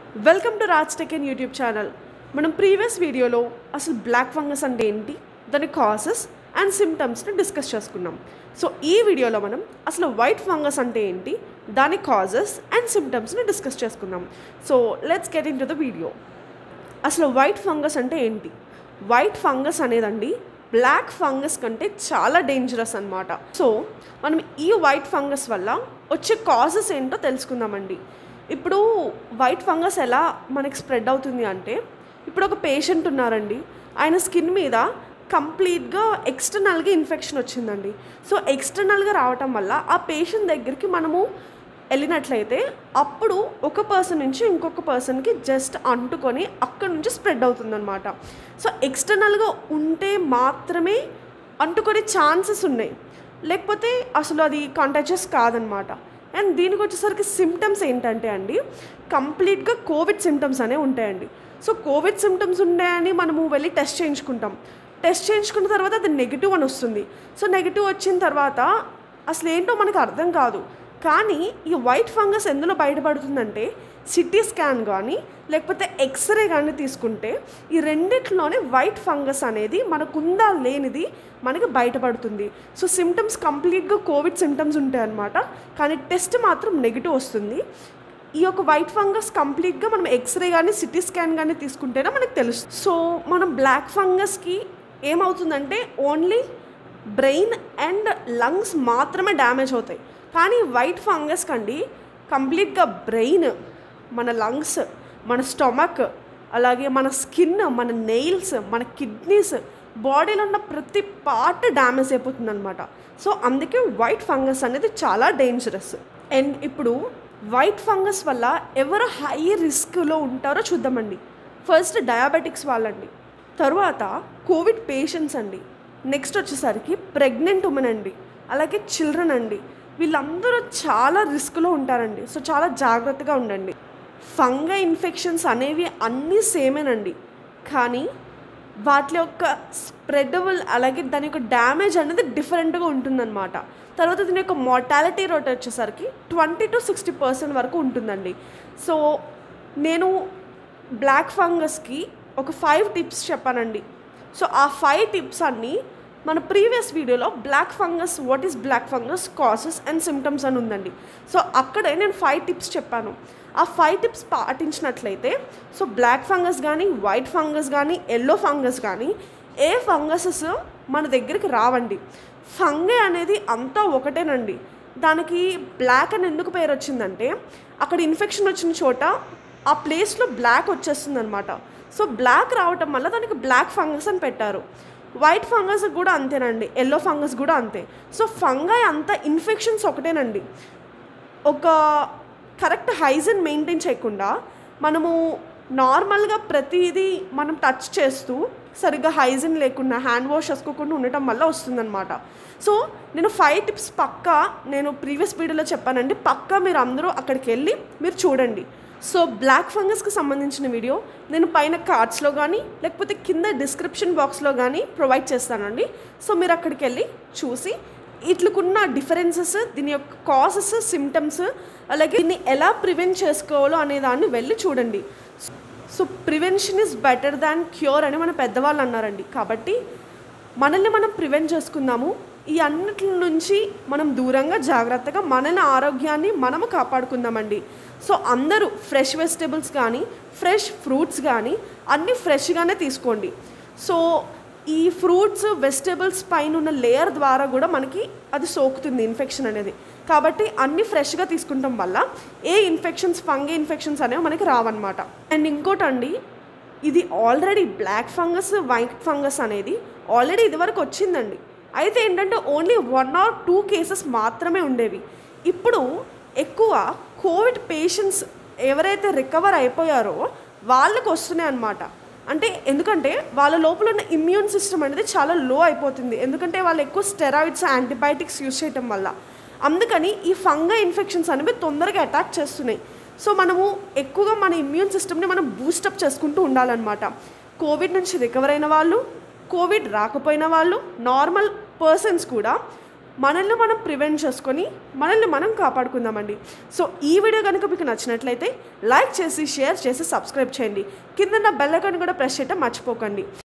welcome to Raj tech in YouTube channel మనం previous వీడియోలో అసలు బ్లాక్ ఫంగస్ అంటే ఏంటి దాని కాసెస్ అండ్ సిమ్టమ్స్ని డిస్కస్ చేసుకున్నాం సో ఈ వీడియోలో మనం అసలు వైట్ ఫంగస్ అంటే ఏంటి దాని కాజెస్ అండ్ సిమ్టమ్స్ని డిస్కస్ చేసుకుందాం so let's get into the video అసలు వైట్ ఫంగస్ అంటే ఏంటి వైట్ ఫంగస్ అనేదండి బ్లాక్ ఫంగస్ కంటే చాలా డేంజరస్ అన్నమాట సో మనం ఈ వైట్ ఫంగస్ వల్ల వచ్చే కాజెస్ ఏంటో తెలుసుకుందామండి ఇప్పుడు వైట్ ఫంగస్ ఎలా మనకి స్ప్రెడ్ అవుతుంది అంటే ఇప్పుడు ఒక పేషెంట్ ఉన్నారండి ఆయన స్కిన్ మీద కంప్లీట్గా ఎక్స్టర్నల్గా ఇన్ఫెక్షన్ వచ్చిందండి సో ఎక్స్టర్నల్గా రావటం వల్ల ఆ పేషెంట్ దగ్గరికి మనము వెళ్ళినట్లయితే అప్పుడు ఒక పర్సన్ నుంచి ఇంకొక పర్సన్కి జస్ట్ అంటుకొని అక్కడ నుంచి స్ప్రెడ్ అవుతుందన్నమాట సో ఎక్స్టర్నల్గా ఉంటే మాత్రమే అంటుకునే ఛాన్సెస్ ఉన్నాయి లేకపోతే అసలు అది కాంటాక్చస్ కాదనమాట అండ్ దీనికి వచ్చేసరికి సిమ్టమ్స్ ఏంటంటే అండి కంప్లీట్గా కోవిడ్ సిమ్టమ్స్ అనేవి ఉంటాయండి సో కోవిడ్ సిమ్టమ్స్ ఉన్నాయని మనము వెళ్ళి టెస్ట్ చేయించుకుంటాం టెస్ట్ చేయించుకున్న తర్వాత అది నెగిటివ్ అని వస్తుంది సో నెగిటివ్ వచ్చిన తర్వాత అసలు ఏంటో మనకు అర్థం కాదు కానీ ఈ వైట్ ఫంగస్ ఎందులో బయటపడుతుందంటే సిటీ స్కాన్ కానీ లేకపోతే ఎక్స్రే కానీ తీసుకుంటే ఈ రెండిట్లోనే వైట్ ఫంగస్ అనేది మనకుందా లేనిది మనకి బయటపడుతుంది సో సిమ్టమ్స్ కంప్లీట్గా కోవిడ్ సిమ్టమ్స్ ఉంటాయి అన్నమాట కానీ టెస్ట్ మాత్రం నెగిటివ్ వస్తుంది ఈ యొక్క వైట్ ఫంగస్ కంప్లీట్గా మనం ఎక్స్రే కానీ సిటీ స్కాన్ కానీ తీసుకుంటేనే మనకు తెలుస్తుంది సో మనం బ్లాక్ ఫంగస్కి ఏమవుతుందంటే ఓన్లీ బ్రెయిన్ అండ్ లంగ్స్ మాత్రమే డ్యామేజ్ అవుతాయి కానీ వైట్ ఫంగస్ కండి కంప్లీట్గా బ్రెయిన్ మన లంగ్స్ మన స్టొమక్ అలాగే మన స్కిన్ మన నెయిల్స్ మన కిడ్నీస్ బాడీలో ఉన్న ప్రతి పార్ట్ డ్యామేజ్ అయిపోతుంది అనమాట సో అందుకే వైట్ ఫంగస్ అనేది చాలా డేంజరస్ అండ్ ఇప్పుడు వైట్ ఫంగస్ వల్ల ఎవరు హై రిస్క్లో ఉంటారో చూద్దామండి ఫస్ట్ డయాబెటిక్స్ వాళ్ళండి తర్వాత కోవిడ్ పేషెంట్స్ అండి నెక్స్ట్ వచ్చేసరికి ప్రెగ్నెంట్ ఉమెన్ అండి అలాగే చిల్డ్రన్ అండి వీళ్ళందరూ చాలా రిస్క్లో ఉంటారండి సో చాలా జాగ్రత్తగా ఉండండి ఫంగ ఇన్ఫెక్షన్స్ అనేవి అన్నీ సేమేనండి కానీ వాటి యొక్క స్ప్రెడబుల్ అలాగే దాని యొక్క డ్యామేజ్ అనేది డిఫరెంట్గా ఉంటుందన్నమాట తర్వాత దీని యొక్క మార్టాలిటీ రేట్ వచ్చేసరికి ట్వంటీ టు సిక్స్టీ పర్సెంట్ వరకు ఉంటుందండి సో నేను బ్లాక్ ఫంగస్కి ఒక ఫైవ్ టిప్స్ చెప్పానండి సో ఆ ఫైవ్ టిప్స్ అన్నీ మన ప్రీవియస్ వీడియోలో black fungus what is black fungus causes and symptoms అని ఉందండి సో అక్కడే నేను ఫైవ్ టిప్స్ చెప్పాను ఆ ఫైవ్ టిప్స్ పాటించినట్లయితే సో బ్లాక్ ఫంగస్ కానీ వైట్ ఫంగస్ కానీ ఎల్లో ఫంగస్ కానీ ఏ ఫంగసెస్ మన దగ్గరికి రావండి ఫంగే అనేది అంతా ఒకటేనండి దానికి బ్లాక్ అని ఎందుకు పేరు వచ్చిందంటే అక్కడ ఇన్ఫెక్షన్ వచ్చిన చోట ఆ ప్లేస్లో బ్లాక్ వచ్చేస్తుంది అనమాట సో బ్లాక్ రావటం వల్ల దానికి బ్లాక్ ఫంగస్ అని పెట్టారు వైట్ ఫంగస్ కూడా అంతేనండి ఎల్లో ఫంగస్ కూడా అంతే సో ఫంగై అంతా ఇన్ఫెక్షన్స్ ఒకటేనండి ఒక కరెక్ట్ హైజీన్ మెయింటైన్ చేయకుండా మనము నార్మల్గా ప్రతిదీ మనం టచ్ చేస్తూ సరిగ్గా హైజీన్ లేకుండా హ్యాండ్ వాష్ చేసుకోకుండా ఉండటం వల్ల వస్తుందన్నమాట సో నేను ఫైవ్ టిప్స్ పక్కా నేను ప్రీవియస్ వీడియోలో చెప్పానండి పక్కా మీరు అందరూ అక్కడికి వెళ్ళి మీరు చూడండి సో బ్లాక్ ఫంగస్కి సంబంధించిన వీడియో నేను పైన కార్డ్స్లో కానీ లేకపోతే కింద డిస్క్రిప్షన్ బాక్స్లో కానీ ప్రొవైడ్ చేస్తానండి సో మీరు అక్కడికి వెళ్ళి చూసి ఇట్లకున్న డిఫరెన్సెస్ దీని యొక్క కాసెస్ సిమ్టమ్స్ అలాగే దీన్ని ఎలా ప్రివెంట్ చేసుకోవాలో అనే దాన్ని వెళ్ళి చూడండి so prevention is better than cure అని మన పెద్దవాళ్ళు అన్నారండి కాబట్టి మనల్ని మనం ప్రివెంట్ చేసుకుందాము ఈ అన్నిటి నుంచి మనం దూరంగా జాగ్రత్తగా మనల్ని ఆరోగ్యాన్ని మనము కాపాడుకుందామండి సో అందరూ ఫ్రెష్ వెజిటేబుల్స్ కానీ ఫ్రెష్ ఫ్రూట్స్ కానీ అన్నీ ఫ్రెష్గానే తీసుకోండి సో ఈ ఫ్రూట్స్ వెజిటేబుల్స్ పైన ఉన్న లేయర్ ద్వారా కూడా మనకి అది సోకుతుంది ఇన్ఫెక్షన్ అనేది కాబట్టి అన్ని ఫ్రెష్గా తీసుకుంటాం వల్ల ఏ ఇన్ఫెక్షన్స్ ఫంగే ఇన్ఫెక్షన్స్ అనేవి మనకి రావన్నమాట అండ్ ఇంకోటండి ఇది already black fungus white fungus అనేది ఆల్రెడీ ఇదివరకు వచ్చిందండి అయితే ఏంటంటే only one or two cases మాత్రమే ఉండేవి ఇప్పుడు ఎక్కువ కోవిడ్ పేషెంట్స్ ఎవరైతే రికవర్ అయిపోయారో వాళ్ళకు వస్తున్నాయి అన్నమాట అంటే ఎందుకంటే వాళ్ళ లోపల ఉన్న ఇమ్యూన్ సిస్టమ్ అనేది చాలా లో అయిపోతుంది ఎందుకంటే వాళ్ళు ఎక్కువ స్టెరాయిడ్స్ యాంటీబయాటిక్స్ యూస్ చేయటం వల్ల అందుకని ఈ ఫంగ ఇన్ఫెక్షన్స్ అనేవి తొందరగా అటాక్ చేస్తున్నాయి సో మనము ఎక్కువగా మన ఇమ్యూన్ సిస్టమ్ని మనం బూస్టప్ చేసుకుంటూ ఉండాలన్నమాట కోవిడ్ నుంచి రికవర్ అయిన వాళ్ళు కోవిడ్ రాకపోయిన వాళ్ళు నార్మల్ పర్సన్స్ కూడా మనల్ని మనం ప్రివెంట్ చేసుకొని మనల్ని మనం కాపాడుకుందామండి సో ఈ వీడియో కనుక మీకు నచ్చినట్లయితే లైక్ చేసి షేర్ చేసి సబ్స్క్రైబ్ చేయండి కింద బెల్ ఐకాన్ కూడా ప్రెస్ చేయటం మర్చిపోకండి